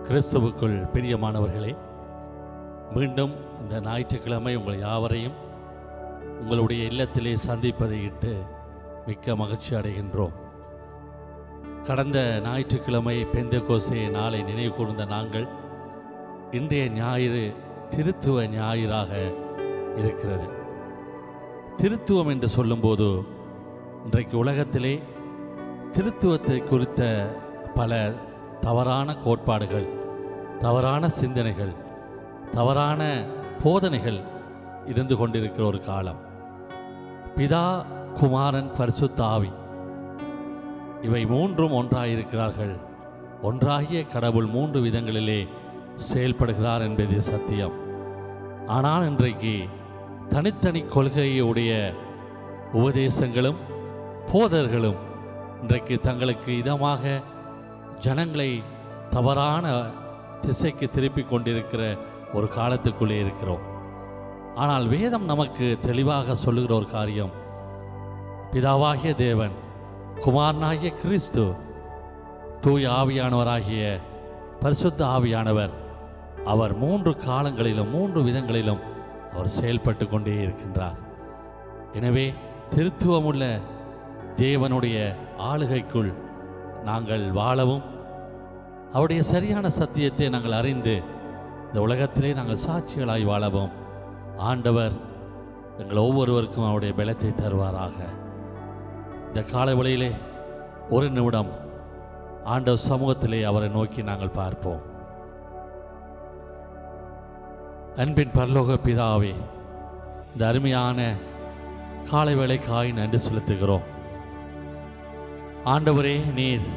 கிறிஸ்துவுக்குள் பிரியமானவர்களே மீண்டும் இந்த ஞாயிற்றுக்கிழமை உங்கள் யாவரையும் உங்களுடைய இல்லத்திலே சந்திப்பதை இட்டு மிக்க மகிழ்ச்சி அடைகின்றோம் கடந்த ஞாயிற்றுக்கிழமை பெந்தகோசே நாளை நினைவு கூர்ந்த நாங்கள் இன்றைய ஞாயிறு திருத்துவ ஞாயிறாக இருக்கிறது திருத்துவம் என்று சொல்லும்போது இன்றைக்கு உலகத்திலே திருத்துவத்தை குறித்த பல தவறான கோட்பாடுகள் தவறான சிந்தனைகள் தவறான போதனைகள் இருந்து கொண்டிருக்கிற ஒரு காலம் பிதா குமாரன் பரிசுத்த ஆவி இவை மூன்றும் ஒன்றாயிருக்கிறார்கள் ஒன்றாகிய கடவுள் மூன்று விதங்களிலே செயல்படுகிறார் என்பது சத்தியம் ஆனால் இன்றைக்கு தனித்தனி கொள்கையுடைய உபதேசங்களும் போதர்களும் இன்றைக்கு தங்களுக்கு இதமாக ஜனங்களை தவறான திசைக்கு திருப்பிக் கொண்டிருக்கிற ஒரு காலத்துக்குள்ளே இருக்கிறோம் ஆனால் வேதம் நமக்கு தெளிவாக சொல்லுகிற ஒரு காரியம் பிதாவாகிய தேவன் குமாரனாகிய கிறிஸ்து தூய ஆவியானவராகிய பரிசுத்த ஆவியானவர் அவர் மூன்று காலங்களிலும் மூன்று விதங்களிலும் அவர் செயல்பட்டு கொண்டே இருக்கின்றார் எனவே திருத்துவமுள்ள தேவனுடைய ஆளுகைக்குள் நாங்கள் வாழவும் அவருடைய சரியான சத்தியத்தை நாங்கள் அறிந்து இந்த உலகத்திலே நாங்கள் சாட்சிகளாய் வாழவும் ஆண்டவர் எங்கள் ஒவ்வொருவருக்கும் அவருடைய பலத்தை தருவாராக இந்த காலை வேளையிலே ஒரு நிமிடம் ஆண்டவர் சமூகத்திலே அவரை நோக்கி நாங்கள் பார்ப்போம் அன்பின் பரலோக பிதாவே இந்த அருமையான காலை வேளைக்காய் நன்றி செலுத்துகிறோம் ஆண்டவரே நீர்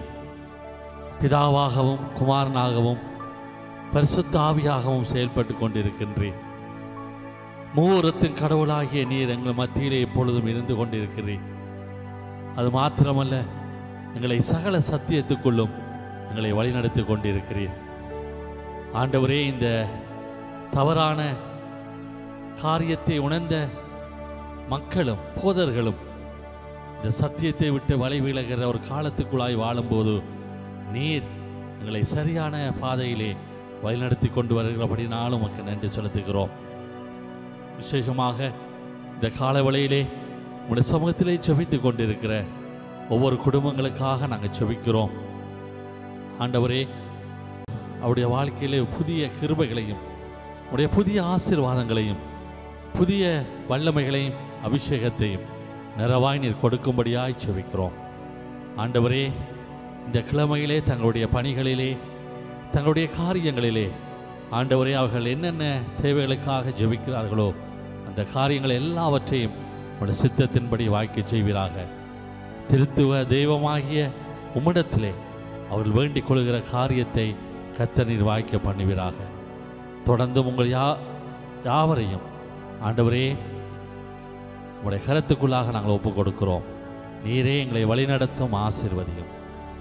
பிதாவாகவும் குமாரனாகவும் பரிசுத்த ஆவியாகவும் செயல்பட்டு கொண்டிருக்கின்றேன் மூவரத்தின் கடவுளாகிய நீர் எங்கள் மத்தியிலே எப்பொழுதும் இருந்து கொண்டிருக்கிறீர் அது மாத்திரமல்ல எங்களை சகல சத்தியத்துக்குள்ளும் எங்களை வழிநடத்தி கொண்டிருக்கிறீர் ஆண்டவரே இந்த தவறான காரியத்தை உணர்ந்த மக்களும் போதர்களும் இந்த சத்தியத்தை விட்டு வலை விலகிற ஒரு காலத்துக்குள்ளாய் வாழும்போது நீர் எங்களை சரியான பாதையிலே வழிநடத்தி கொண்டு வருகிறபடினாலும் உமக்கு நன்றி செலுத்துகிறோம் விசேஷமாக இந்த காலவளையிலே உடைய சமூகத்திலே செபித்து கொண்டிருக்கிற ஒவ்வொரு குடும்பங்களுக்காக நாங்கள் செபிக்கிறோம் ஆண்டவரே அவருடைய வாழ்க்கையிலே புதிய கிருபைகளையும் உடைய புதிய ஆசீர்வாதங்களையும் புதிய வல்லமைகளையும் அபிஷேகத்தையும் நிறவாய் நீர் கொடுக்கும்படியாய் செபிக்கிறோம் ஆண்டவரே இந்த கிழமையிலே தங்களுடைய பணிகளிலே தங்களுடைய காரியங்களிலே ஆண்டவரே அவர்கள் என்னென்ன தேவைகளுக்காக ஜெபிக்கிறார்களோ அந்த காரியங்கள் எல்லாவற்றையும் உடைய சித்தத்தின்படி வாய்க்க செய்வீராக திருத்துவ தெய்வமாகிய உம்மிடத்திலே அவர்கள் வேண்டிக் கொள்கிற காரியத்தை கத்தனீர் வாய்க்க பண்ணுவீராக தொடர்ந்து உங்கள் யா யாவரையும் ஆண்டவரே உங்களுடைய கருத்துக்குள்ளாக நாங்கள் ஒப்புக் கொடுக்கிறோம் நீரே எங்களை வழிநடத்தும் ஆசீர்வதியும்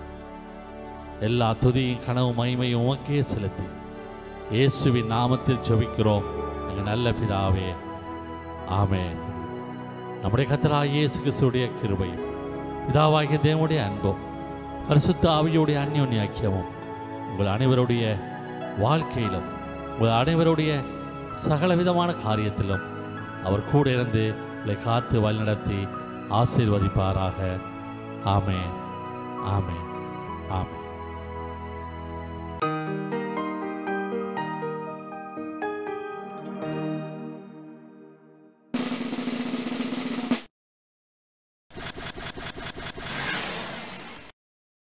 எல்லா துதியும் கனவு மகிமையும் உமக்கே செலுத்தி இயேசுவின் நாமத்தில் ஜெபிக்கிறோம் எங்கள் நல்ல பிதாவே ஆமென் நம்முடைய கத்தராக இயேசு கிறிஸ்துடைய கிருபையும் பிதாவாகிய தேவனுடைய அன்பும் பரிசுத்த ஆவியுடைய அந்யோன்ய ஐக்கியமும் உங்கள் அனைவருடைய வாழ்க்கையிலும் உங்கள் அனைவருடைய சகலவிதமான காரியத்திலும் அவர் கூட இருந்து உங்களை காத்து வழிநடத்தி ஆசீர்வதிப்பாராக ஆமென் ஆமென் ஆமென்